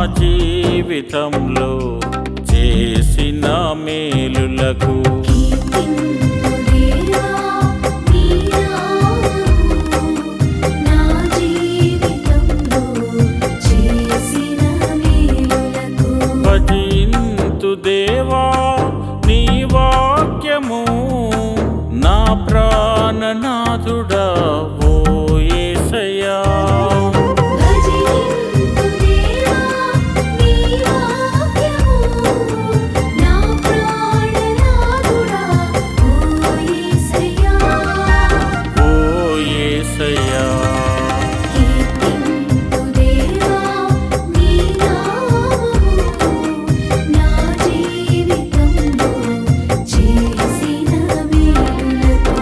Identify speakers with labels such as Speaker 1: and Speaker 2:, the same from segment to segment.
Speaker 1: జీవితంలో చేసిన మేలులకు
Speaker 2: కీర్తింతు దేవా నీ నామము నా జీవితంలో చేసిన మేలులకు
Speaker 1: భజింతు దేవా నీ వాక్యము నా ప్రాణనాథుడా ఓ యేసయ్యా
Speaker 2: భజింతు దేవా నీ వాక్యము నా ప్రాణనాథుడా ఓ యేసయ్యా
Speaker 1: ఓ యేసయ్యా
Speaker 2: కీర్తింతు దేవా నీ నామము నా జీవితంలో చేసిన మేలులకు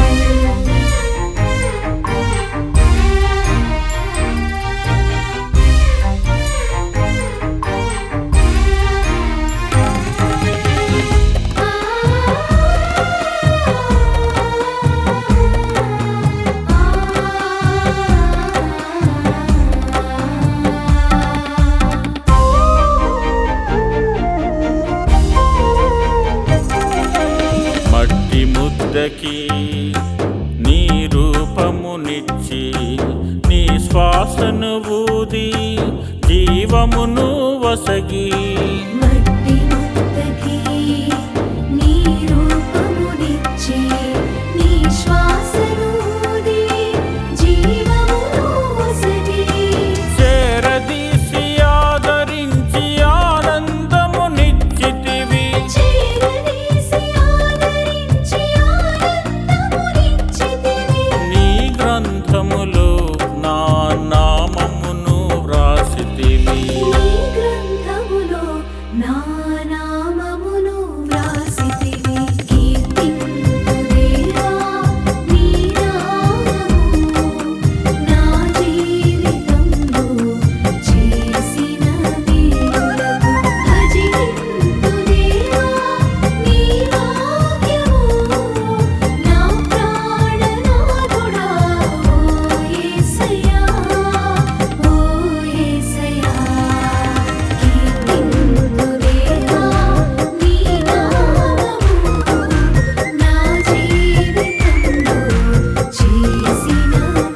Speaker 1: మట్టి ముద్దకి నీ రూపమునిచ్చి నీ శ్వాసను ఊది జీవమును వసగి
Speaker 2: మట్టి ముద్దకి నీ రూపమునిచ్చి నీ శ్వాసనూది జీవమును వసగి
Speaker 1: చేరదీసి ఆదరించి ఆనందమునిచ్చితివి
Speaker 2: చేరదీసి ఆదరించి ఆనందమునిచ్చితివి
Speaker 1: నీ గ్రంథములో నా నామమును వ్రాసితివి
Speaker 2: నీ గ్రంథములో నా నామమును వ్రాసితివి కీర్తింతు దేవా నీ నామము నా జీవితంలో చేసిన మేలులకు భజింతు దేవా నీ వాక్యము నా ప్రాణనాథుడా ఓ యేసయ్యా ఓ యేసయ్యా కీర్తింతు దేవా నీ నామము నా జీవితంలో చేసిన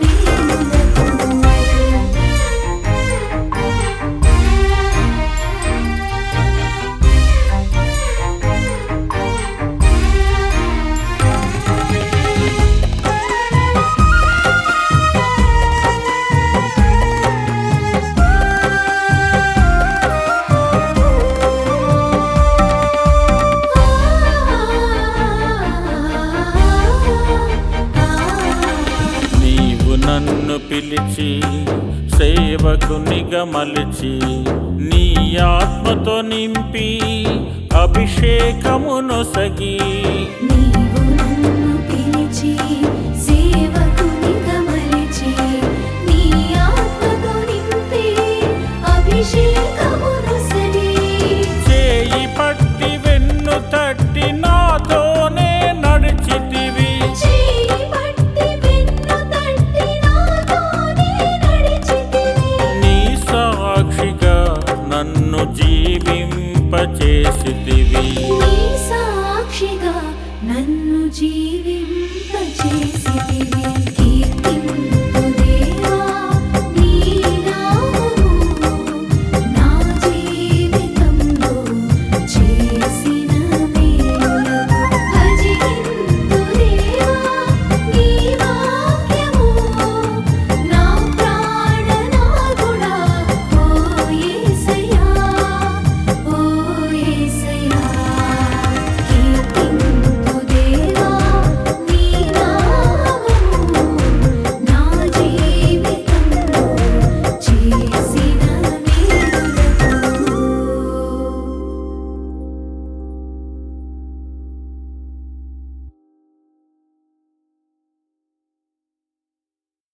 Speaker 1: నీవు నన్ను పిలిచి సేవకు నిగమలిచి నీ ఆత్మతో నింపి అభిషేకమునొసగి